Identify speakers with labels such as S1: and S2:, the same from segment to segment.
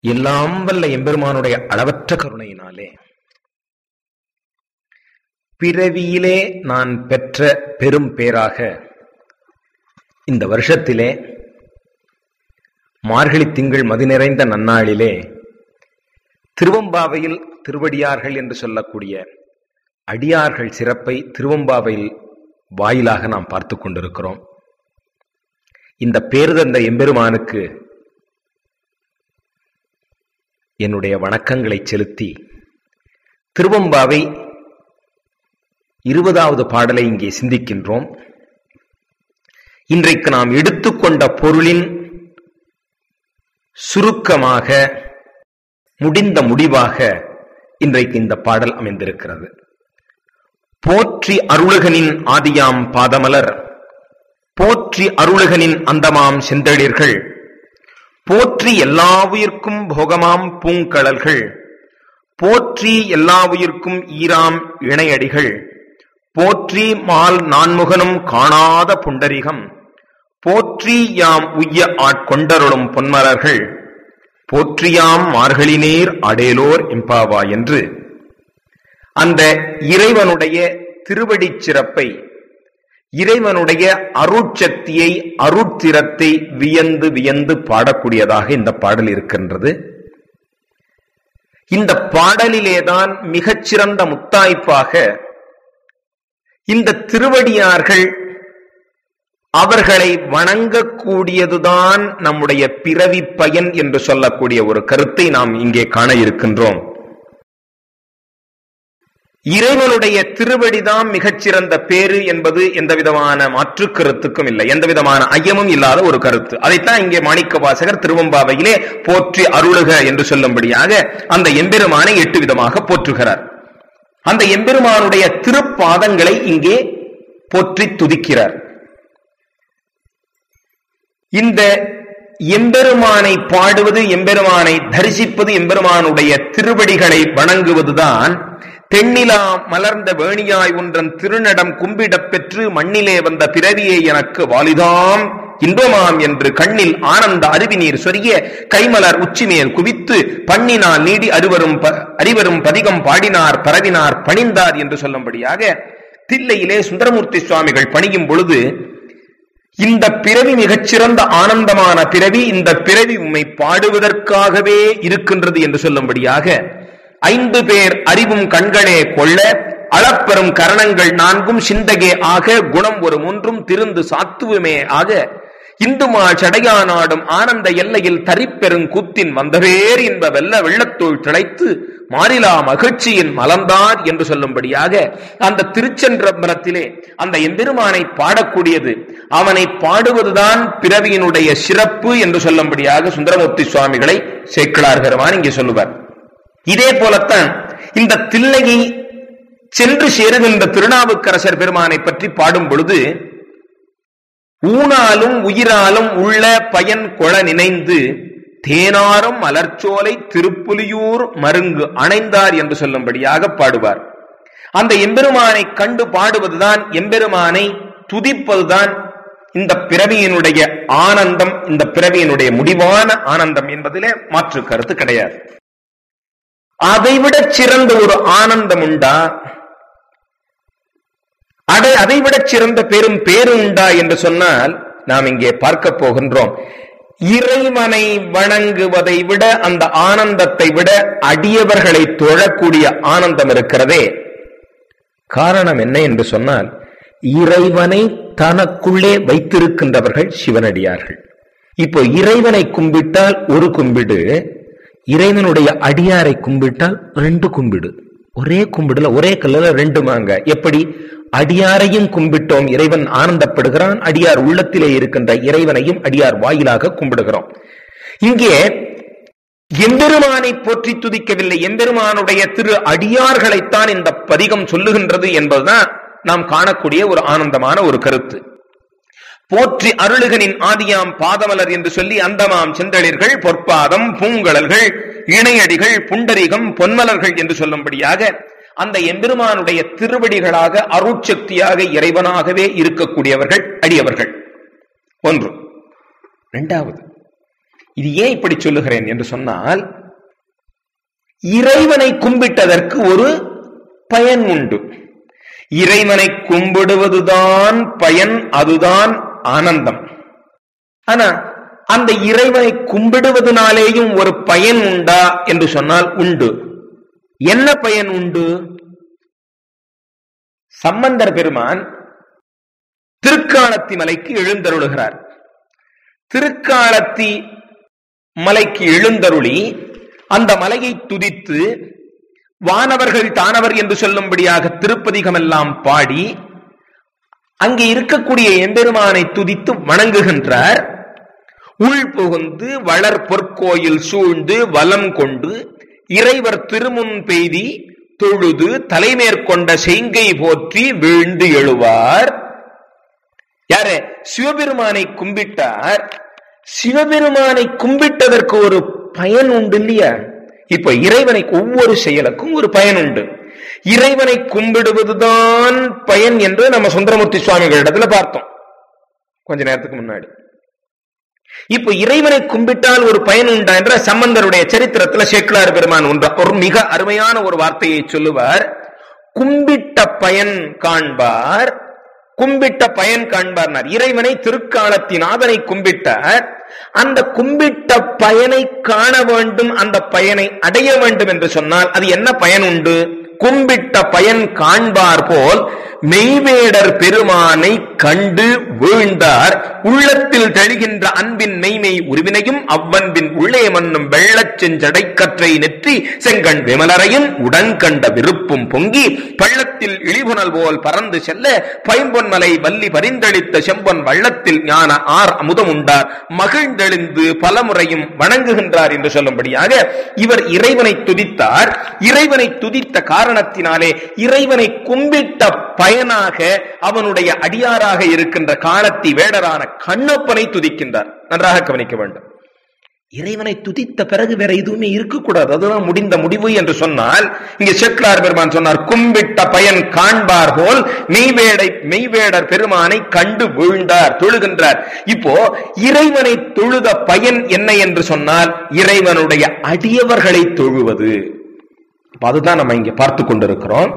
S1: எல்லாம் வல்ல எம்பெருமானுடைய அளவற்ற கருணையினாலே பிறவியிலே நான் பெற்ற பெரும் பேராக இந்த வருஷத்திலே மார்கழி திங்கள் மதி நிறைந்த நன்னாளிலே திருவம்பாவையில் திருவடியார்கள் என்று சொல்லக்கூடிய அடியார்கள் சிறப்பை திருவம்பாவையில் வாயிலாக நாம் பார்த்து கொண்டிருக்கிறோம் இந்த பேரு தந்த எம்பெருமானுக்கு என்னுடைய வணக்கங்களை செலுத்தி திருவம்பாவை இருபதாவது பாடலை இங்கே சிந்திக்கின்றோம் இன்றைக்கு நாம் எடுத்துக்கொண்ட பொருளின் சுருக்கமாக முடிந்த முடிவாக இன்றைக்கு இந்த பாடல் அமைந்திருக்கிறது போற்றி அருளுகனின் ஆதியாம் பாதமலர் போற்றி அருளுகனின் அந்தமாம் செந்தளிர்கள் போற்றி எல்லா உயிர்க்கும் போகமாம் பூங்கழல்கள் போற்றி எல்லா உயிர்க்கும் ஈராம் இணையடிகள் போற்றி மால் நான்முகனும் காணாத புண்டரிகம் போற்றி யாம் உய்ய ஆட்கொண்டருளும் பொன்மலர்கள் போற்றியாம் மார்கழி நீர் அடேலோர் எம்பாவா என்று அந்த இறைவனுடைய திருவடிச் சிறப்பை இறைவனுடைய அருட்சக்தியை அருட்திறத்தை வியந்து வியந்து பாடக்கூடியதாக இந்த பாடல் இருக்கின்றது இந்த பாடலிலேதான் மிகச்சிறந்த முத்தாய்ப்பாக இந்த திருவடியார்கள் அவர்களை வணங்கக்கூடியதுதான் நம்முடைய பிறவி பயன் என்று சொல்லக்கூடிய ஒரு கருத்தை நாம் இங்கே காண இருக்கின்றோம் இறைவனுடைய திருவடிதான் மிகச்சிறந்த பேரு என்பது எந்த விதமான மாற்று கருத்துக்கும் இல்லை எந்த விதமான ஐயமும் இல்லாத ஒரு கருத்து அதைத்தான் இங்கே மாணிக்க வாசகர் திருவம்பாவையிலே போற்றி அருளுக என்று சொல்லும்படியாக அந்த எம்பெருமானை எட்டு விதமாக போற்றுகிறார் அந்த எம்பெருமானுடைய திருப்பாதங்களை இங்கே போற்றி துதிக்கிறார் இந்த எம்பெருமானை பாடுவது எம்பெருமானை தரிசிப்பது எம்பெருமானுடைய திருவடிகளை வணங்குவதுதான் தென்னிலா மலர்ந்த வேணியாய் ஒன்றன் திருநடம் கும்பிடப் பெற்று மண்ணிலே வந்த பிறவியே எனக்கு வாலிதாம் இன்பமாம் என்று கண்ணில் ஆனந்த அருவிநீர் சொரிய கைமலர் உச்சிமேல் குவித்து பண்ணினால் நீடி அருவரும் அறிவரும் பதிகம் பாடினார் பரவினார் பணிந்தார் என்று சொல்லும்படியாக தில்லையிலே சுந்தரமூர்த்தி சுவாமிகள் பணியும் பொழுது இந்த பிறவி மிகச்சிறந்த ஆனந்தமான பிறவி இந்த பிறவி உண்மை பாடுவதற்காகவே இருக்கின்றது என்று சொல்லும்படியாக ஐந்து பேர் அறிவும் கண்களே கொள்ள அளப்பெறும் கரணங்கள் நான்கும் சிந்தகே ஆக குணம் ஒரு மூன்றும் திருந்து சாத்துவமே ஆக இந்துமா சடையா நாடும் ஆனந்த எல்லையில் தரிப்பெருங் கூத்தின் வந்தவேர் என்ப வெள்ள வெள்ளத்தோள் திளைத்து மாறிலா மகிழ்ச்சியின் மலர்ந்தார் என்று சொல்லும்படியாக அந்த திருச்சென்றபுரத்திலே அந்த எம்பெருமானை பாடக்கூடியது அவனை பாடுவதுதான் பிறவியினுடைய சிறப்பு என்று சொல்லும்படியாக சுந்தரமூர்த்தி சுவாமிகளை சேக்கிழார் பெருமான் இங்கே சொல்லுவார் இதே போலத்தான் இந்த தில்லையை சென்று சேருகின்ற திருநாவுக்கரசர் பெருமானை பற்றி பாடும் பொழுது ஊனாலும் உயிராலும் உள்ள பயன் கொள நினைந்து தேனாரும் மலர்ச்சோலை திருப்புலியூர் மருங்கு அணைந்தார் என்று சொல்லும்படியாக பாடுவார் அந்த எம்பெருமானை கண்டு பாடுவதுதான் எம்பெருமானை துதிப்பதுதான் இந்த பிறவியினுடைய ஆனந்தம் இந்த பிறவியினுடைய முடிவான ஆனந்தம் என்பதிலே மாற்று கருத்து கிடையாது அதைவிட சிறந்த ஒரு ஆனந்தம் உண்டா அதை அதைவிட சிறந்த பெரும் பேரு உண்டா என்று சொன்னால் நாம் இங்கே பார்க்க போகின்றோம் இறைவனை வணங்குவதை விட அந்த ஆனந்தத்தை விட அடியவர்களை தொழக்கூடிய ஆனந்தம் இருக்கிறதே காரணம் என்ன என்று சொன்னால் இறைவனை தனக்குள்ளே வைத்திருக்கின்றவர்கள் சிவனடியார்கள் இப்போ இறைவனை கும்பிட்டால் ஒரு கும்பிடு இறைவனுடைய அடியாரை கும்பிட்டால் ரெண்டு கும்பிடு ஒரே கும்பிடுல ஒரே கல்லுல ரெண்டு மாங்க எப்படி அடியாரையும் கும்பிட்டோம் இறைவன் ஆனந்தப்படுகிறான் அடியார் உள்ளத்திலே இருக்கின்ற இறைவனையும் அடியார் வாயிலாக கும்பிடுகிறோம் இங்கே எம்பெருமானை போற்றி துதிக்கவில்லை எம்பெருமானுடைய திரு அடியார்களைத்தான் இந்த பதிகம் சொல்லுகின்றது என்பதுதான் நாம் காணக்கூடிய ஒரு ஆனந்தமான ஒரு கருத்து போற்றி அருளுகனின் ஆதியாம் பாதமலர் என்று சொல்லி அந்தமாம் செந்தளிர்கள் பொற்பாதம் பூங்கழல்கள் இணையடிகள் புண்டரிகம் பொன்மலர்கள் என்று சொல்லும்படியாக அந்த எம்பெருமானுடைய திருவடிகளாக அருட்சக்தியாக இறைவனாகவே இருக்கக்கூடியவர்கள் அடியவர்கள் ஒன்று இரண்டாவது இது ஏன் இப்படி சொல்லுகிறேன் என்று சொன்னால் இறைவனை கும்பிட்டதற்கு ஒரு பயன் உண்டு இறைவனை கும்பிடுவதுதான் பயன் அதுதான் ஆனந்தம் ஆனா அந்த இறைவனை கும்பிடுவதனாலேயும் ஒரு பயன் உண்டா என்று சொன்னால் உண்டு என்ன பயன் உண்டு சம்பந்தர் பெருமான் திருக்காலத்தி மலைக்கு எழுந்தருளுகிறார் திருக்காலத்தி மலைக்கு எழுந்தருளி அந்த மலையை துதித்து வானவர்கள் தானவர் என்று சொல்லும்படியாக திருப்பதிகமெல்லாம் பாடி அங்கே இருக்கக்கூடிய எம்பெருமானை துதித்து வணங்குகின்றார் உள் புகுந்து வளர் பொற்கோயில் சூழ்ந்து வலம் கொண்டு இறைவர் திருமுன் பெய்தி தொழுது தலைமேற்கொண்ட செய்கை போற்றி வீழ்ந்து எழுவார் யாரு சிவபெருமானை கும்பிட்டார் சிவபெருமானை கும்பிட்டதற்கு ஒரு பயன் உண்டு இல்லையா இப்ப இறைவனை ஒவ்வொரு செயலுக்கும் ஒரு பயன் உண்டு இறைவனை கும்பிடுவதுதான் பயன் என்று நம்ம சுந்தரமூர்த்தி சுவாமிகள் இடத்துல பார்த்தோம் கொஞ்ச நேரத்துக்கு முன்னாடி இப்ப இறைவனை கும்பிட்டால் ஒரு பயன் உண்டா என்ற சம்பந்தருடைய சரித்திரத்துல சேக்கிலார் பெருமான் ஒன்ற ஒரு மிக அருமையான ஒரு வார்த்தையை சொல்லுவார் கும்பிட்ட பயன் காண்பார் கும்பிட்ட பயன் காண்பார்னார் இறைவனை திருக்காலத்தின் ஆதனை கும்பிட்டார் அந்த கும்பிட்ட பயனை காண வேண்டும் அந்த பயனை அடைய வேண்டும் என்று சொன்னால் அது என்ன பயன் உண்டு கும்பிட்ட பயன் காண்பார் போல் மெய்வேடர் பெருமானை கண்டு வீழ்ந்தார் உள்ளத்தில் தெளிகின்ற அன்பின் மெய்மை உருவினையும் அவ்வன்பின் உள்ளே மன்னும் வெள்ளச் செஞ்சடைக்கற்றை நெற்றி செங்கண் விமலரையும் உடன் கண்ட விருப்பும் பொங்கி பள்ளத்தில் இழிபுணல் போல் பறந்து செல்ல பைம்பொன்மலை வள்ளி பரிந்தளித்த செம்பொன் வள்ளத்தில் ஞான ஆர் அமுதம் உண்டார் மகிழ்ந்தெழுந்து பலமுறையும் வணங்குகின்றார் என்று சொல்லும்படியாக இவர் இறைவனை துதித்தார் இறைவனை துதித்த காரணத்தினாலே இறைவனை கும்பிட்ட பயனாக அவனுடைய அடியாராக இருக்கின்ற காலத்தி வேடரான கண்ணப்பனை துதிக்கின்றார் நன்றாக கவனிக்க வேண்டும் இறைவனை துதித்த பிறகு வேற எதுவுமே இருக்கக்கூடாது அதுதான் முடிந்த முடிவு என்று சொன்னால் இங்க செக்லார் பெருமான் சொன்னார் கும்பிட்ட பயன் காண்பார் போல் மெய்வேடை மெய்வேடர் பெருமானை கண்டு வீழ்ந்தார் தொழுகின்றார் இப்போ இறைவனை தொழுத பயன் என்ன என்று சொன்னால் இறைவனுடைய அடியவர்களை தொழுவது அதுதான் நம்ம இங்க பார்த்து கொண்டிருக்கிறோம்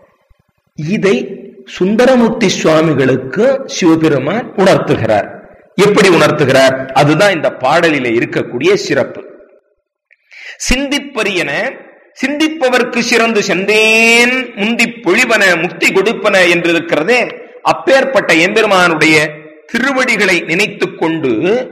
S1: இதை சுந்தரமூர்த்தி சுவாமிகளுக்கு சிவபெருமான் உணர்த்துகிறார் எப்படி உணர்த்துகிறார் அதுதான் இந்த பாடலிலே இருக்கக்கூடிய சிறப்பு சிந்திப்பரியன சிந்திப்பவர்க்கு சிறந்து செந்தேன் முந்தி பொழிவன முக்தி கொடுப்பன என்று இருக்கிறதே அப்பேற்பட்ட எம்பெருமானுடைய திருவடிகளை நினைத்துக் கொண்டு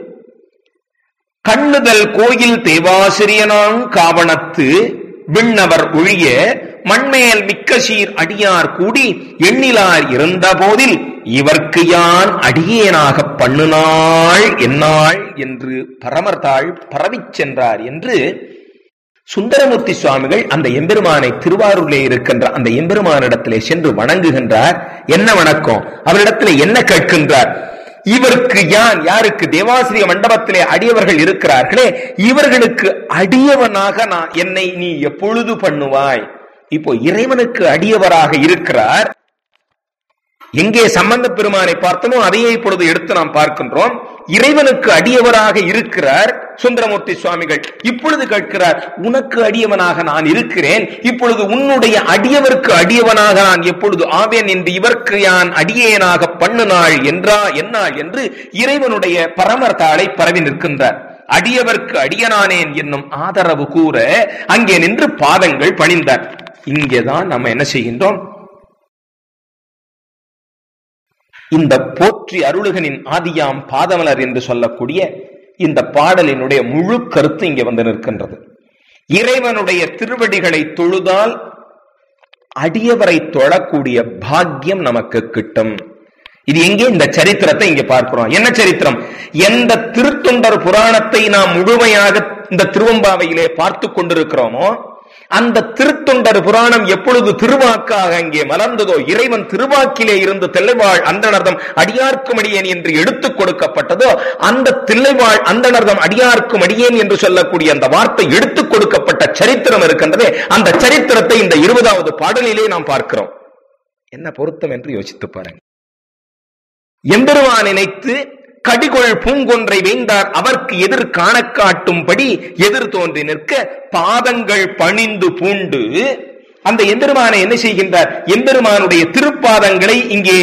S1: கண்ணுதல் கோயில் தேவாசிரியனாங் காவணத்து விண்ணவர் ஒழிய மண்மேல் மிக்க சீர் அடியார் கூடி எண்ணிலார் இருந்த போதில் இவர்க்கு யான் அடியேனாக பண்ணுநாள் என்னாள் என்று பரமர்தாள் பரவிச் சென்றார் என்று சுந்தரமூர்த்தி சுவாமிகள் அந்த எம்பெருமானை திருவாரூரிலே இருக்கின்ற அந்த எம்பெருமானிடத்திலே சென்று வணங்குகின்றார் என்ன வணக்கம் அவரிடத்திலே என்ன கேட்கின்றார் இவருக்கு யான் யாருக்கு தேவாசிரிய மண்டபத்திலே அடியவர்கள் இருக்கிறார்களே இவர்களுக்கு அடியவனாக நான் என்னை நீ எப்பொழுது பண்ணுவாய் இப்போ இறைவனுக்கு அடியவராக இருக்கிறார் எங்கே சம்பந்த பெருமானை பார்த்தோமோ அதையே இப்பொழுது எடுத்து நாம் பார்க்கின்றோம் இறைவனுக்கு அடியவராக இருக்கிறார் சுந்தரமூர்த்தி சுவாமிகள் இப்பொழுது கேட்கிறார் உனக்கு அடியவனாக நான் இருக்கிறேன் இப்பொழுது உன்னுடைய அடியவருக்கு அடியவனாக நான் எப்பொழுது ஆவேன் என்று இவர்க்கு யான் அடியேனாக பண்ணுநாள் என்றா என்னாள் என்று இறைவனுடைய பரமர் தாளை பரவி நிற்கின்றார் அடியவர்க்கு அடியனானேன் என்னும் ஆதரவு கூற அங்கே நின்று பாதங்கள் பணிந்தார் இங்கேதான் நம்ம என்ன செய்கின்றோம் இந்த போற்றி அருளுகனின் ஆதியாம் பாதமலர் என்று சொல்லக்கூடிய இந்த பாடலினுடைய முழு கருத்து இங்கே வந்து நிற்கின்றது இறைவனுடைய திருவடிகளை தொழுதால் அடியவரை தொழக்கூடிய பாக்கியம் நமக்கு கிட்டும் இது எங்கே இந்த சரித்திரத்தை இங்க பார்க்கிறோம் என்ன சரித்திரம் எந்த திருத்தொண்டர் புராணத்தை நாம் முழுமையாக இந்த திருவம்பாவையிலே பார்த்து கொண்டிருக்கிறோமோ அந்த திருத்தொண்டர் புராணம் எப்பொழுது திருவாக்காக அங்கே மலர்ந்ததோ இறைவன் திருவாக்கிலே இருந்து தில்லைவாழ் அந்தனர்தம் அடியார்க்கும் அடியேன் என்று எடுத்துக் கொடுக்கப்பட்டதோ அந்த தில்லைவாழ் அந்தனர்தம் அடியார்க்கும் அடியேன் என்று சொல்லக்கூடிய அந்த வார்த்தை எடுத்துக் கொடுக்கப்பட்ட சரித்திரம் இருக்கின்றதே அந்த சரித்திரத்தை இந்த இருபதாவது பாடலிலே நாம் பார்க்கிறோம் என்ன பொருத்தம் என்று யோசித்து பாருங்க எம்பெருமான் நினைத்து கடிகொள் பூங்கொன்றை வேந்தார் அவர்க்கு எதிர் காண காட்டும்படி எதிர் தோன்றி நிற்க பாதங்கள் பணிந்து பூண்டு அந்த எம்பெருமானை என்ன செய்கின்றார் எம்பெருமானுடைய திருப்பாதங்களை இங்கே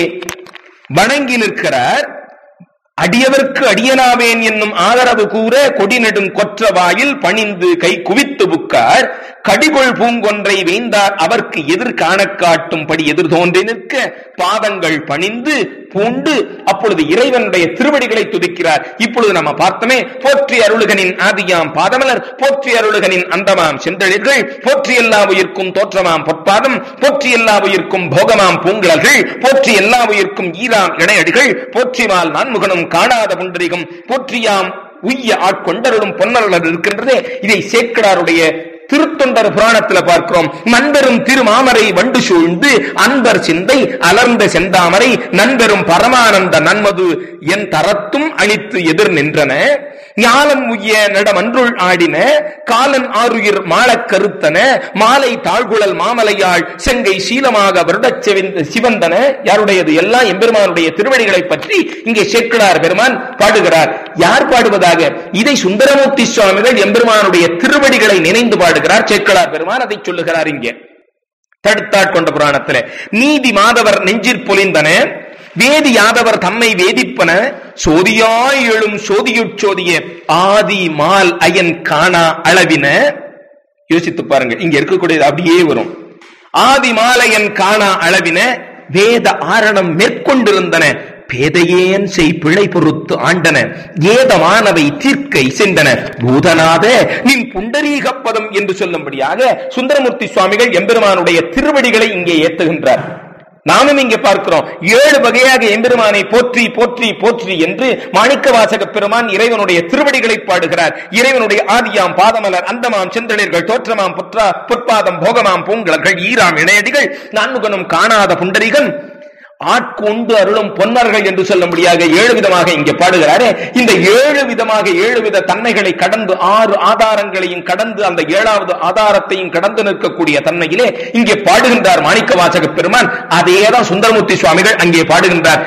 S1: வணங்கி நிற்கிறார் அடியவர்க்கு அடியனாவேன் என்னும் ஆதரவு கூற கொடி நெடும் கொற்ற வாயில் பணிந்து கை குவித்து புக்கார் கடிகொள் பூங்கொன்றை வேந்தார் அவர்க்கு எதிர் காண காட்டும்படி எதிர் தோன்றி நிற்க பாதங்கள் பணிந்து பூண்டு அப்பொழுது இறைவனுடைய திருவடிகளை துதிக்கிறார் இப்பொழுது நம்ம பார்த்தோமே போற்றி அருளுகனின் ஆதியாம் பாதமலர் போற்றி அருளுகனின் அந்தமாம் செந்தழிர்கள் போற்றி எல்லா உயிர்க்கும் தோற்றமாம் பொற்பாதம் போற்றி எல்லா உயிர்க்கும் போகமாம் பூங்குழல்கள் போற்றி எல்லா உயிர்க்கும் ஈராம் இணையடிகள் போற்றிமால் நான்முகனும் காணாத புண்டரிகம் போற்றியாம் உய்ய ஆட்கொண்டருளும் பொன்னருளர் இருக்கின்றதே இதை சேக்கடாருடைய திருத்தொண்டர் புராணத்துல பார்க்கிறோம் நண்பெரும் திருமாமரை வண்டு சூழ்ந்து அன்பர் சிந்தை அலர்ந்த செந்தாமரை நண்பெரும் பரமானந்த நன்மது என் தரத்தும் அழித்து எதிர் நின்றன ஞாலம் உய்ய நடமன்றுள் ஆடின காலன் ஆறுயிர் மாளக் கருத்தன மாலை தாழ்குழல் மாமலையாள் செங்கை சீலமாக வருடச் செவிந்த சிவந்தன யாருடையது எல்லாம் எம்பெருமானுடைய திருவடிகளை பற்றி இங்கே சேக்கிழார் பெருமான் பாடுகிறார் யார் பாடுவதாக இதை சுந்தரமூர்த்தி சுவாமிகள் எம்பெருமானுடைய திருவடிகளை நினைந்து பாடுகிறார் சேக்கிழார் பெருமான் அதை சொல்லுகிறார் இங்கே தடுத்தாட்கொண்ட புராணத்திலே நீதி மாதவர் நெஞ்சிற் பொலிந்தன வேதி யாதவர் தம்மை வேதிப்பன சோதியாய் எழும் சோதியுட்சோதிய ஆதி மால் அயன் காணா அளவின யோசித்து பாருங்க இங்க இருக்கக்கூடியது அப்படியே வரும் ஆதி மாலையன் காணா அளவின வேத ஆரணம் மேற்கொண்டிருந்தன பேதையேன் செய் பிழை பொறுத்து ஆண்டன ஏதமானவை தீர்க்கை சென்றன பூதநாத நின் புண்டரீகப்பதம் என்று சொல்லும்படியாக சுந்தரமூர்த்தி சுவாமிகள் எம்பெருமானுடைய திருவடிகளை இங்கே ஏத்துகின்றார் நாமும் இங்கே பார்க்கிறோம் ஏழு வகையாக எம்பெருமானை போற்றி போற்றி போற்றி என்று மாணிக்க வாசக பெருமான் இறைவனுடைய திருவடிகளை பாடுகிறார் இறைவனுடைய ஆதியாம் பாதமலர் அந்தமாம் செந்தளிர்கள் தோற்றமாம் புற்றா பொற்பாதம் போகமாம் பூங்கலர்கள் ஈராம் இணையடிகள் நான்முகனும் காணாத புண்டரிகன் ஆட்கொண்டு அருளும் பொன்னர்கள் என்று சொல்லும்படியாக ஏழு விதமாக இங்கே பாடுகிறாரே இந்த ஏழு விதமாக ஏழு வித தன்மைகளை கடந்து ஆறு ஆதாரங்களையும் கடந்து அந்த ஏழாவது ஆதாரத்தையும் கடந்து நிற்கக்கூடிய தன்மையிலே இங்கே பாடுகின்றார் மாணிக்க வாசக பெருமான் அதேதான் சுந்தரமூர்த்தி சுவாமிகள் அங்கே பாடுகின்றார்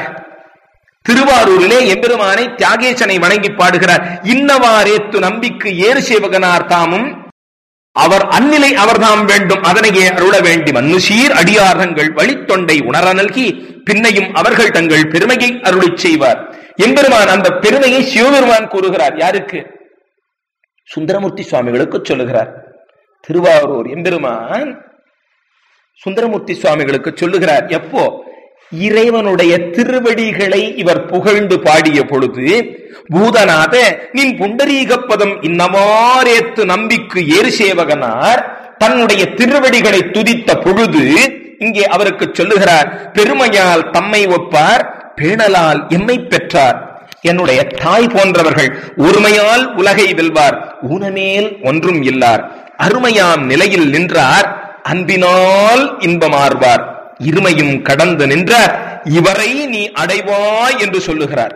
S1: திருவாரூரிலே எம்பெருமானை தியாகேசனை வணங்கி பாடுகிறார் இன்னவாரேத்து நம்பிக்கு ஏறு சேவகனார் தாமும் அவர் அந்நிலை அவர்தாம் வேண்டும் அதனையே அருள வேண்டி மன்னுசீர் அடியார்கள் வழித்தொண்டை உணர நல்கி பின்னையும் அவர்கள் தங்கள் பெருமையை அருளிச் செய்வார் எம்பெருமான் அந்த பெருமையை சிவபெருமான் கூறுகிறார் யாருக்கு சுந்தரமூர்த்தி சுவாமிகளுக்கு சொல்லுகிறார் திருவாரூர் எம்பெருமான் சுந்தரமூர்த்தி சுவாமிகளுக்கு சொல்லுகிறார் எப்போ இறைவனுடைய திருவடிகளை இவர் புகழ்ந்து பாடிய பொழுது பூதநாத நின் புண்டரீகப்பதம் இன்னமாரேத்து நம்பிக்கு ஏறு சேவகனார் தன்னுடைய திருவடிகளை துதித்த பொழுது இங்கே அவருக்கு சொல்லுகிறார் பெருமையால் தம்மை ஒப்பார் பேணலால் எம்மை பெற்றார் என்னுடைய தாய் போன்றவர்கள் ஒருமையால் உலகை வெல்வார் ஊனமேல் ஒன்றும் இல்லார் அருமையாம் நிலையில் நின்றார் அன்பினால் இன்பமார்வார் இருமையும் கடந்து நின்ற இவரை நீ அடைவாய் என்று சொல்லுகிறார்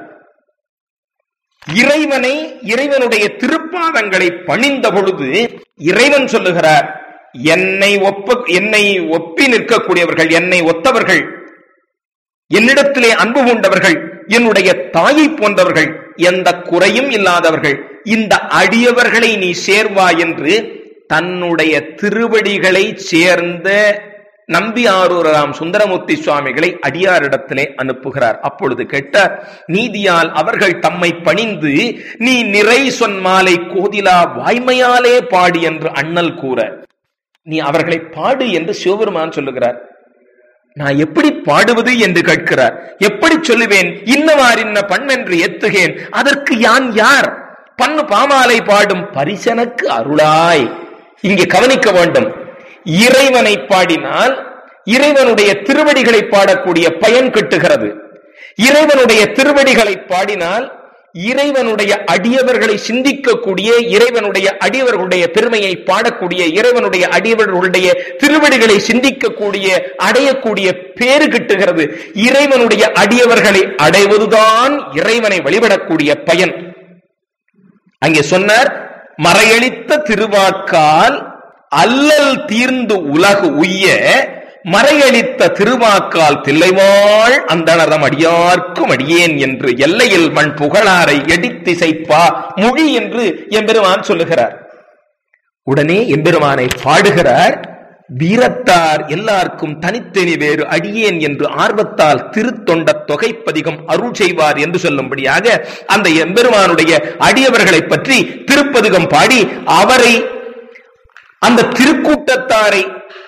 S1: இறைவனை இறைவனுடைய திருப்பாதங்களை பணிந்த பொழுது இறைவன் சொல்லுகிறார் என்னை ஒப்ப என்னை ஒப்பி நிற்கக்கூடியவர்கள் என்னை ஒத்தவர்கள் என்னிடத்திலே அன்பு கொண்டவர்கள் என்னுடைய தாயை போன்றவர்கள் எந்த குறையும் இல்லாதவர்கள் இந்த அடியவர்களை நீ சேர்வா என்று தன்னுடைய திருவடிகளை சேர்ந்த நம்பி ஆரூராம் சுந்தரமூர்த்தி சுவாமிகளை அடியாரிடத்திலே அனுப்புகிறார் அப்பொழுது கேட்டார் நீதியால் அவர்கள் தம்மை பணிந்து நீ நிறை சொன்மாலை கோதிலா வாய்மையாலே பாடி என்று அண்ணல் கூற நீ அவர்களை பாடு என்று சிவபெருமான் சொல்லுகிறார் நான் எப்படி பாடுவது என்று கேட்கிறார் எப்படி சொல்லுவேன் இன்னவார் இன்ன பண்ணென்று எத்துகேன் அதற்கு யான் யார் பண்ணு பாமாலை பாடும் பரிசனக்கு அருளாய் இங்கே கவனிக்க வேண்டும் இறைவனை பாடினால் இறைவனுடைய திருவடிகளை பாடக்கூடிய பயன் கிட்டுகிறது இறைவனுடைய திருவடிகளை பாடினால் இறைவனுடைய அடியவர்களை சிந்திக்கக்கூடிய இறைவனுடைய அடியவர்களுடைய பெருமையை பாடக்கூடிய இறைவனுடைய அடியவர்களுடைய திருவடிகளை சிந்திக்கக்கூடிய அடையக்கூடிய பேறு கிட்டுகிறது இறைவனுடைய அடியவர்களை அடைவதுதான் இறைவனை வழிபடக்கூடிய பயன் அங்கே சொன்னார் மறையளித்த திருவாக்கால் அல்லல் தீர்ந்து உலகு உய்ய மறையளித்த திருவாக்கால் தில்லைவாள் அந்தனதம் அடியார்க்கும் அடியேன் என்று எல்லையில் மண் புகழாரை எடித்திசைப்பா மொழி என்று எம்பெருமான் சொல்லுகிறார் உடனே எம்பெருமானை பாடுகிறார் வீரத்தார் எல்லாருக்கும் தனித்தனி வேறு அடியேன் என்று ஆர்வத்தால் திருத்தொண்ட தொகைப்பதிகம் அருள் செய்வார் என்று சொல்லும்படியாக அந்த எம்பெருமானுடைய அடியவர்களை பற்றி திருப்பதிகம் பாடி அவரை அந்த திருக்கூட்டத்தாரை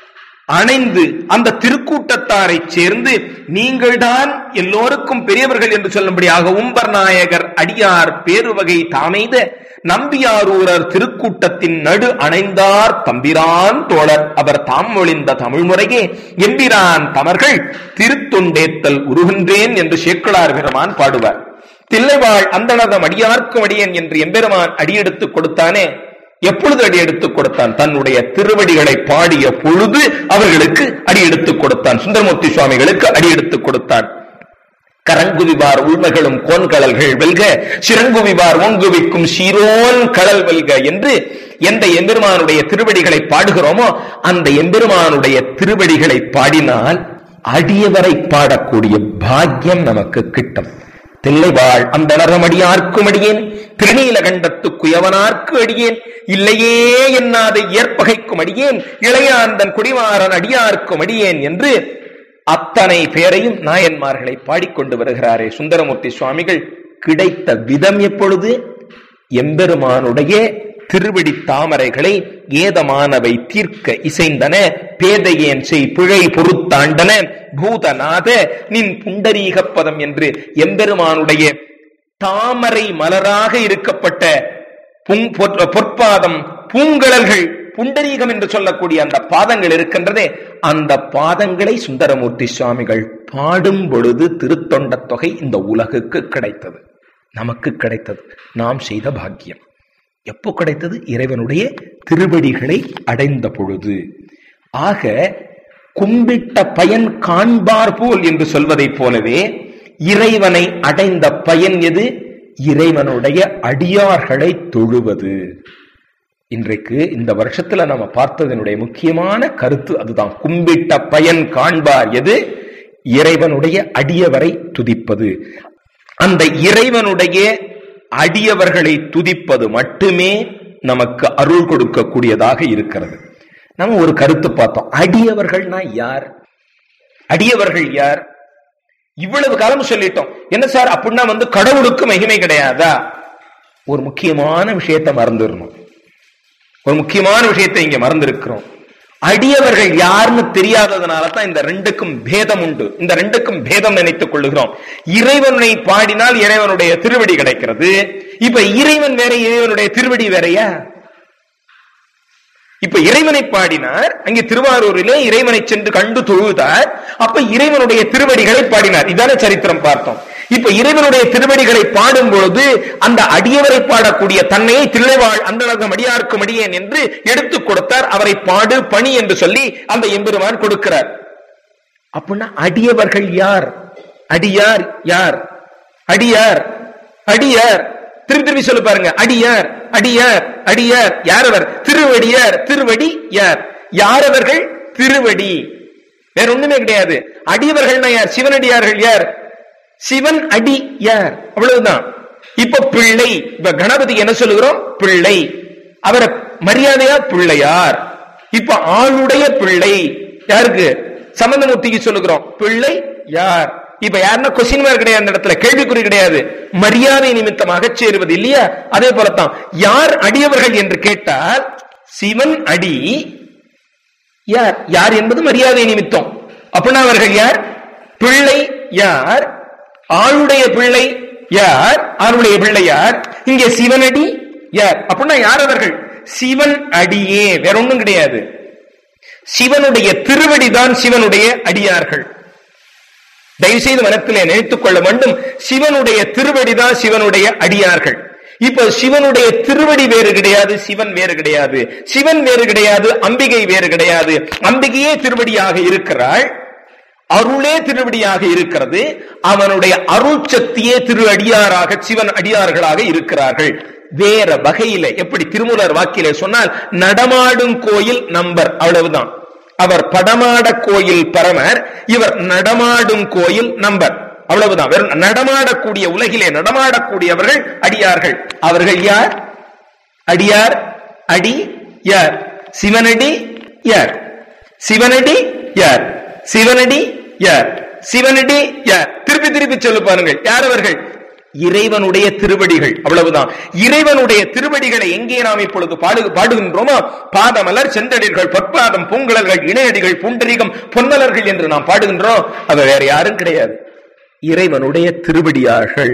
S1: அணைந்து அந்த திருக்கூட்டத்தாரை சேர்ந்து நீங்கள்தான் எல்லோருக்கும் பெரியவர்கள் என்று சொல்லும்படியாக உம்பர் நாயகர் அடியார் பேருவகை தாமெய்த நம்பியாரூரர் திருக்கூட்டத்தின் நடு அணைந்தார் தம்பிரான் தோழர் அவர் தாம் ஒளிந்த தமிழ் முறையே எம்பிரான் தமர்கள் திருத்தொண்டேத்தல் உருகின்றேன் என்று சேக்கலார் பெருமான் பாடுவார் தில்லைவாழ் அந்தனதம் அடியார்க்கும் அடியேன் என்று எம்பெருமான் அடியெடுத்துக் கொடுத்தானே எப்பொழுது அடி எடுத்துக் கொடுத்தான் தன்னுடைய திருவடிகளை பாடிய பொழுது அவர்களுக்கு அடி எடுத்துக் கொடுத்தான் சுந்தரமூர்த்தி சுவாமிகளுக்கு அடி எடுத்துக் கொடுத்தான் கரங்குவிவார் உள்மைகளும் கோன்கடல்கள் வெல்க சிறங்குவிவார் ஓங்குவிக்கும் சீரோன் கடல் வெல்க என்று எந்த எம்பெருமானுடைய திருவடிகளை பாடுகிறோமோ அந்த எம்பெருமானுடைய திருவடிகளை பாடினால் அடியவரை பாடக்கூடிய பாக்கியம் நமக்கு கிட்டும் தில்லைவாழ் அந்த நரமடியார்க்கும் அடியேன் திருநீலகண்டத்து குயவனார்க்கு அடியேன் இல்லையே என்னாத இயற்பகைக்கும் அடியேன் இளையாந்தன் குடிமாறன் அடியார்க்கும் அடியேன் என்று அத்தனை பேரையும் நாயன்மார்களை பாடிக்கொண்டு வருகிறாரே சுந்தரமூர்த்தி சுவாமிகள் கிடைத்த விதம் எப்பொழுது எம்பெருமானுடைய திருவடி தாமரைகளை ஏதமானவை தீர்க்க இசைந்தன பேதையேன் செய் பிழை பொறுத்தாண்டன பூதநாத நின் புண்டரீக பதம் என்று எம்பெருமானுடைய தாமரை மலராக இருக்கப்பட்ட புங் பொற்- பொற்பாதம் பூங்கழல்கள் புண்டரீகம் என்று சொல்லக்கூடிய அந்த பாதங்கள் இருக்கின்றதே அந்த பாதங்களை சுந்தரமூர்த்தி சுவாமிகள் பாடும் பொழுது திருத்தொண்ட தொகை இந்த உலகுக்கு கிடைத்தது நமக்கு கிடைத்தது நாம் செய்த பாக்கியம் எப்போ கிடைத்தது இறைவனுடைய திருவடிகளை அடைந்த பொழுது ஆக கும்பிட்ட பயன் காண்பார் போல் என்று சொல்வதைப் போலவே இறைவனை அடைந்த பயன் எது இறைவனுடைய அடியார்களை தொழுவது இன்றைக்கு இந்த வருஷத்துல நம்ம பார்த்ததனுடைய முக்கியமான கருத்து அதுதான் கும்பிட்ட பயன் காண்பார் எது இறைவனுடைய அடியவரை துதிப்பது அந்த இறைவனுடைய அடியவர்களை துதிப்பது மட்டுமே நமக்கு அருள் கொடுக்கக்கூடியதாக இருக்கிறது நம்ம ஒரு கருத்து பார்த்தோம் அடியவர்கள்னா யார் அடியவர்கள் யார் இவ்வளவு காலம் சொல்லிட்டோம் என்ன சார் அப்படின்னா வந்து கடவுளுக்கு மகிமை கிடையாதா ஒரு முக்கியமான விஷயத்தை மறந்துடணும் ஒரு முக்கியமான விஷயத்தை இங்க மறந்திருக்கிறோம் அடியவர்கள் யாருன்னு தெரியாததுனால தான் இந்த ரெண்டுக்கும் பேதம் உண்டு இந்த ரெண்டுக்கும் பேதம் நினைத்துக் கொள்ளுகிறோம் இறைவனை பாடினால் இறைவனுடைய திருவடி கிடைக்கிறது இப்ப இறைவன் வேற இறைவனுடைய திருவடி வேறயா இப்ப இறைவனை பாடினார் அங்கே திருவாரூரிலே இறைவனை சென்று கண்டு தொழுதார் அப்ப இறைவனுடைய திருவடிகளை பாடினார் இதான சரித்திரம் பார்த்தோம் இப்ப இறைவனுடைய திருவடிகளை பாடும் பொழுது அந்த அடியவரை பாடக்கூடிய தன்னையை தில்லைவாழ் அந்தனகம் அடியார்க்கும் அடியேன் என்று எடுத்துக் கொடுத்தார் அவரை பாடு பணி என்று சொல்லி அந்த எம்பெருமான் கொடுக்கிறார் அப்படின்னா அடியவர்கள் யார் அடியார் யார் அடியார் அடியார் திருப்பி திருப்பி சொல்லு பாருங்க அடியார் அடியார் அடியார் யார் அவர் திருவடியார் திருவடி யார் யார் அவர்கள் திருவடி வேற ஒண்ணுமே கிடையாது அடியவர்கள்னா யார் சிவனடியார்கள் யார் சிவன் அடி யார் அவ்வளவுதான் இப்ப பிள்ளை இப்ப கணபதி என்ன சொல்லுகிறோம் பிள்ளை அவரை மரியாதையா பிள்ளையார் இப்ப ஆளுடைய பிள்ளை யாருக்கு சம்பந்தமூர்த்திக்கு சொல்லுகிறோம் பிள்ளை யார் இப்ப யாருன்னா கொஸ்டின் மார்க் கிடையாது அந்த இடத்துல கேள்விக்குறி கிடையாது மரியாதை நிமித்தமாக சேருவது இல்லையா அதே போலத்தான் யார் அடியவர்கள் என்று கேட்டால் சிவன் அடி யார் யார் என்பது மரியாதை நிமித்தம் அப்படின்னா அவர்கள் யார் பிள்ளை யார் ஆளுடைய பிள்ளை யார் ஆளுடைய பிள்ளை யார் இங்கே சிவனடி யார் அப்படின்னா யார் அவர்கள் சிவன் அடியே வேற ஒண்ணும் கிடையாது சிவனுடைய திருவடிதான் சிவனுடைய அடியார்கள் தயவு செய்து மனத்திலே நினைத்துக் கொள்ள வேண்டும் சிவனுடைய திருவடிதான் சிவனுடைய அடியார்கள் இப்ப சிவனுடைய திருவடி வேறு கிடையாது சிவன் வேறு கிடையாது சிவன் வேறு கிடையாது அம்பிகை வேறு கிடையாது அம்பிகையே திருவடியாக இருக்கிறாள் அருளே திருவடியாக இருக்கிறது அவனுடைய அருள் சக்தியே திரு அடியாராக சிவன் அடியார்களாக இருக்கிறார்கள் வேற வகையில எப்படி திருமூலர் வாக்கிலே சொன்னால் நடமாடும் கோயில் நம்பர் அவ்வளவுதான் அவர் படமாட கோயில் பரமர் இவர் நடமாடும் கோயில் நம்பர் அவ்வளவுதான் வெறும் நடமாடக்கூடிய உலகிலே நடமாடக்கூடியவர்கள் அடியார்கள் அவர்கள் யார் அடியார் அடி யார் சிவனடி யார் சிவனடி யார் சிவனடி யார் சிவனடி யார் திருப்பி திருப்பி சொல்லு பாருங்கள் யார் அவர்கள் இறைவனுடைய திருவடிகள் அவ்வளவுதான் இறைவனுடைய திருவடிகளை எங்கே நாம் இப்பொழுது பாடு பாடுகின்றோமோ பாதமலர் செந்தடிகள் பொற்பாதம் பூங்குழல்கள் இணையடிகள் புண்டரிகம் பொன்மலர்கள் என்று நாம் பாடுகின்றோம் அது வேற யாரும் கிடையாது இறைவனுடைய திருவடியார்கள்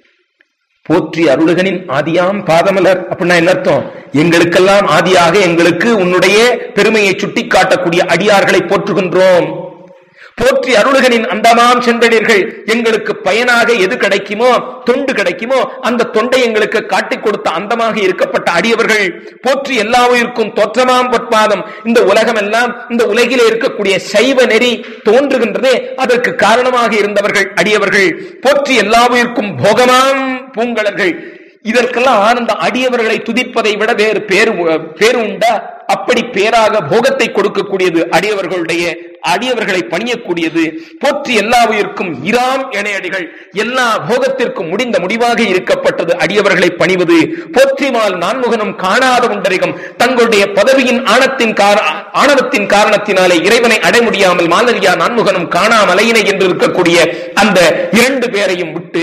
S1: போற்றி அருளுகனின் ஆதியாம் பாதமலர் அப்படின்னா என்ன அர்த்தம் எங்களுக்கெல்லாம் ஆதியாக எங்களுக்கு உன்னுடைய பெருமையை சுட்டிக்காட்டக்கூடிய அடியார்களை போற்றுகின்றோம் போற்றி அருளுகனின் அந்தமாம் சென்றடீர்கள் எங்களுக்கு பயனாக எது கிடைக்குமோ தொண்டு கிடைக்குமோ அந்த தொண்டை எங்களுக்கு காட்டிக் கொடுத்த அந்தமாக இருக்கப்பட்ட அடியவர்கள் போற்றி எல்லா உயிருக்கும் தோற்றமாம் பொற்பாதம் இந்த உலகம் எல்லாம் இந்த உலகிலே இருக்கக்கூடிய சைவ நெறி தோன்றுகின்றதே அதற்கு காரணமாக இருந்தவர்கள் அடியவர்கள் போற்றி எல்லா உயிருக்கும் போகமாம் பூங்கலர்கள் இதற்கெல்லாம் ஆனந்த அடியவர்களை துதிப்பதை விட வேறு பேரு பேரு உண்டா அப்படி பேராக போகத்தை கொடுக்கக்கூடியது அடியவர்களுடைய அடியவர்களை பணியக்கூடியது போற்றி எல்லா உயிர்க்கும் இராம் இணையடிகள் எல்லா போகத்திற்கும் முடிந்த முடிவாக இருக்கப்பட்டது அடியவர்களை பணிவது போற்றிமால் நான்முகனும் காணாத உண்டரிகம் தங்களுடைய பதவியின் ஆணத்தின் கார ஆணவத்தின் காரணத்தினாலே இறைவனை அடைய முடியாமல் மாலரியா நான்முகனும் காணாமலையினை என்று இருக்கக்கூடிய அந்த இரண்டு பேரையும் விட்டு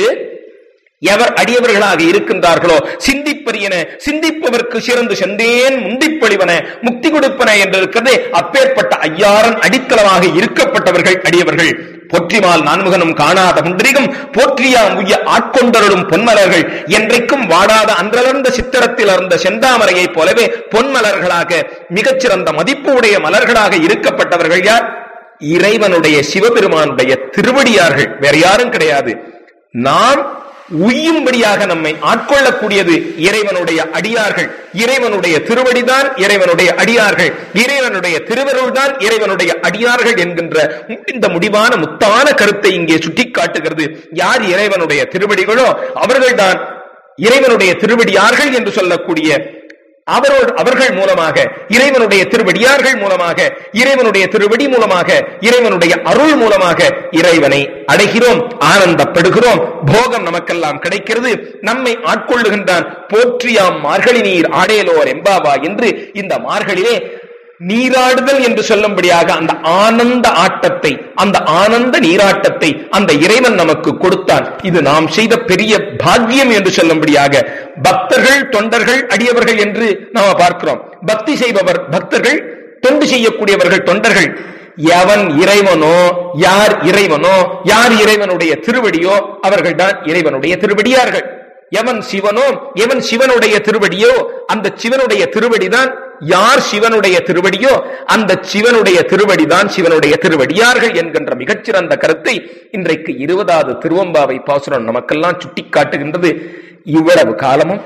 S1: எவர் அடியவர்களாக இருக்கின்றார்களோ சிந்திப்பரியன சிந்திப்பவர்க்கு சிறந்து செந்தேன் முந்திப்பொழிவன முக்தி கொடுப்பன என்று இருக்கிறது அப்பேற்பட்ட ஐயாரன் அடித்தளமாக இருக்கப்பட்டவர்கள் அடியவர்கள் போற்றிமால் நான்முகனும் காணாத முந்திரிகம் போற்றியாம் உய்ய ஆட்கொண்டருளும் பொன்மலர்கள் என்றைக்கும் வாடாத அன்றலர்ந்த சித்திரத்தில் அறந்த செந்தாமரையைப் போலவே பொன்மலர்களாக மிகச்சிறந்த மதிப்பு உடைய மலர்களாக இருக்கப்பட்டவர்கள் யார் இறைவனுடைய சிவபெருமானுடைய திருவடியார்கள் வேற யாரும் கிடையாது நாம் உய்யும்படியாக நம்மை ஆட்கொள்ளக்கூடியது இறைவனுடைய அடியார்கள் இறைவனுடைய திருவடிதான் இறைவனுடைய அடியார்கள் இறைவனுடைய திருவருள் தான் இறைவனுடைய அடியார்கள் என்கின்ற இந்த முடிவான முத்தான கருத்தை இங்கே சுட்டிக்காட்டுகிறது யார் இறைவனுடைய திருவடிகளோ அவர்கள்தான் இறைவனுடைய திருவடியார்கள் என்று சொல்லக்கூடிய அவரோடு அவர்கள் மூலமாக இறைவனுடைய திருவடியார்கள் மூலமாக இறைவனுடைய திருவடி மூலமாக இறைவனுடைய அருள் மூலமாக இறைவனை அடைகிறோம் ஆனந்தப்படுகிறோம் போகம் நமக்கெல்லாம் கிடைக்கிறது நம்மை ஆட்கொள்ளுகின்றான் போற்றியாம் மார்கழி நீர் ஆடையலோர் எம்பாவா என்று இந்த மார்கழிலே நீராடுதல் என்று சொல்லும்படியாக அந்த ஆனந்த ஆட்டத்தை அந்த ஆனந்த நீராட்டத்தை அந்த இறைவன் நமக்கு கொடுத்தான் இது நாம் செய்த பெரிய பாக்கியம் என்று சொல்லும்படியாக பக்தர்கள் தொண்டர்கள் அடியவர்கள் என்று நாம பார்க்கிறோம் பக்தி செய்பவர் பக்தர்கள் தொண்டு செய்யக்கூடியவர்கள் தொண்டர்கள் எவன் இறைவனோ யார் இறைவனோ யார் இறைவனுடைய திருவடியோ அவர்கள் தான் இறைவனுடைய திருவடியார்கள் எவன் சிவனோ எவன் சிவனுடைய திருவடியோ அந்த சிவனுடைய திருவடிதான் யார் சிவனுடைய திருவடியோ அந்த சிவனுடைய திருவடிதான் சிவனுடைய திருவடியார்கள் என்கின்ற மிகச்சிறந்த கருத்தை இன்றைக்கு இருபதாவது திருவம்பாவை பாசுரம் நமக்கெல்லாம் சுட்டிக்காட்டுகின்றது இவ்வளவு காலமும்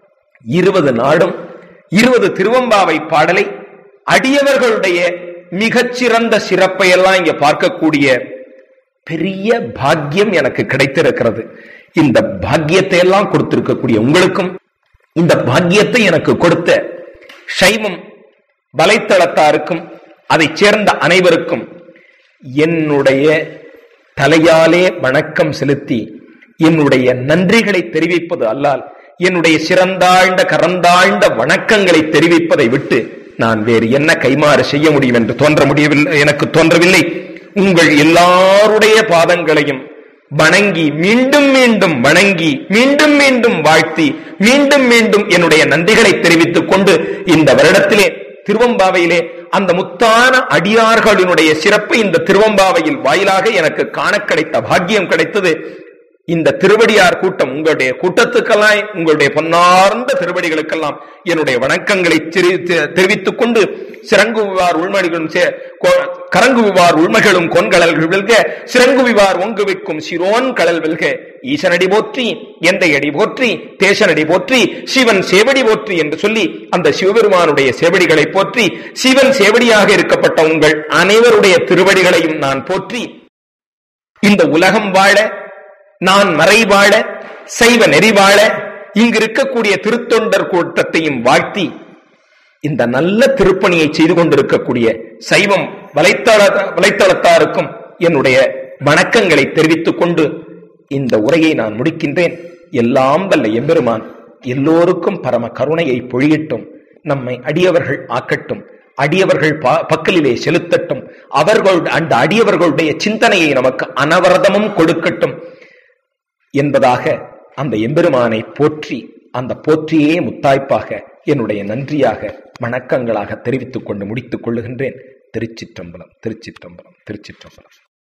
S1: இருபது நாடும் இருபது திருவம்பாவை பாடலை அடியவர்களுடைய மிகச்சிறந்த சிறப்பை எல்லாம் இங்க பார்க்கக்கூடிய பெரிய பாக்கியம் எனக்கு கிடைத்திருக்கிறது இந்த பாக்கியத்தை எல்லாம் கொடுத்திருக்கக்கூடிய உங்களுக்கும் இந்த பாக்கியத்தை எனக்கு கொடுத்த சைவம் வலைத்தளத்தாருக்கும் அதை சேர்ந்த அனைவருக்கும் என்னுடைய தலையாலே வணக்கம் செலுத்தி என்னுடைய நன்றிகளை தெரிவிப்பது அல்லால் என்னுடைய சிறந்தாழ்ந்த கரந்தாழ்ந்த வணக்கங்களை தெரிவிப்பதை விட்டு நான் வேறு என்ன கைமாறு செய்ய முடியும் என்று தோன்ற முடியவில்லை எனக்கு தோன்றவில்லை உங்கள் எல்லாருடைய பாதங்களையும் வணங்கி மீண்டும் மீண்டும் வணங்கி மீண்டும் மீண்டும் வாழ்த்தி மீண்டும் மீண்டும் என்னுடைய நன்றிகளை தெரிவித்துக் கொண்டு இந்த வருடத்திலே திருவம்பாவையிலே அந்த முத்தான அடியார்களினுடைய சிறப்பை இந்த திருவம்பாவையில் வாயிலாக எனக்கு காண கிடைத்த பாக்கியம் கிடைத்தது இந்த திருவடியார் கூட்டம் உங்களுடைய கூட்டத்துக்கெல்லாம் உங்களுடைய பொன்னார்ந்த திருவடிகளுக்கெல்லாம் என்னுடைய வணக்கங்களை தெரிவித்துக் கொண்டு சிறங்குவார் உள்மணிகளும் கரங்குவார் உள்மைகளும் கொன்கடல்கள் வெல்க சிறங்குவிவார் ஒங்குவிக்கும் சிரோன் கடல் வெல்க ஈசனடி போற்றி எந்த அடி போற்றி தேசனடி போற்றி சிவன் சேவடி போற்றி என்று சொல்லி அந்த சிவபெருமானுடைய சேவடிகளை போற்றி சிவன் சேவடியாக இருக்கப்பட்ட உங்கள் அனைவருடைய திருவடிகளையும் நான் போற்றி இந்த உலகம் வாழ நான் மறைவாழ செய்வ நெறிவாழ இங்கு இருக்கக்கூடிய திருத்தொண்டர் கூட்டத்தையும் வாழ்த்தி இந்த நல்ல திருப்பணியை செய்து கொண்டிருக்கக்கூடிய சைவம் வலைத்தள வலைத்தளத்தாருக்கும் என்னுடைய வணக்கங்களை தெரிவித்துக் கொண்டு இந்த உரையை நான் முடிக்கின்றேன் எல்லாம் வல்ல எம்பெருமான் எல்லோருக்கும் பரம கருணையை பொழியட்டும் நம்மை அடியவர்கள் ஆக்கட்டும் அடியவர்கள் பக்கலிலே செலுத்தட்டும் அவர்கள் அந்த அடியவர்களுடைய சிந்தனையை நமக்கு அனவரதமும் கொடுக்கட்டும் என்பதாக அந்த எம்பெருமானை போற்றி அந்த போற்றியே முத்தாய்ப்பாக என்னுடைய நன்றியாக வணக்கங்களாக தெரிவித்துக் கொண்டு முடித்துக் கொள்ளுகின்றேன் திருச்சிற்றம்பலம் திருச்சிற்றம்பலம் திருச்சிற்றம்பலம்